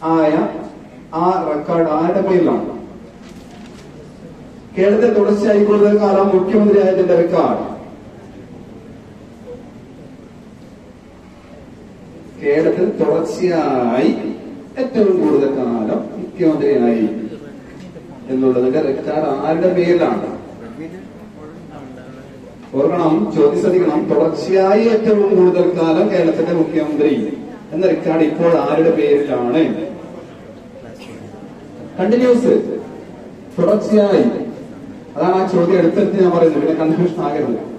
ആയ ആ റെക്കോർഡ് ആരുടെ പേരിലാണ് കേരളത്തിൽ തുടർച്ചയായി കൂടുതൽ കാലം മുഖ്യമന്ത്രിയായതിന്റെ റെക്കോർഡ് കേരളത്തിൽ തുടർച്ചയായി ഏറ്റവും കൂടുതൽ കാലം മുഖ്യമന്ത്രിയായി എന്നുള്ളതിന്റെ റെക്കോർഡ് ആരുടെ പേരിലാണ് ഓർക്കണം ചോദ്യം ശ്രദ്ധിക്കണം തുടർച്ചയായി ഏറ്റവും കൂടുതൽ കാലം കേരളത്തിന്റെ മുഖ്യമന്ത്രി എന്ന റെക്കോർഡ് ഇപ്പോൾ ആരുടെ പേരിലാണ് കണ്ടിന്യൂസ് തുടർച്ചയായി അതാണ് ആ ചോദ്യം എടുത്തെടുത്ത് ഞാൻ പറയുന്നത് പിന്നെ കൺഫ്യൂഷൻ ആകരുത്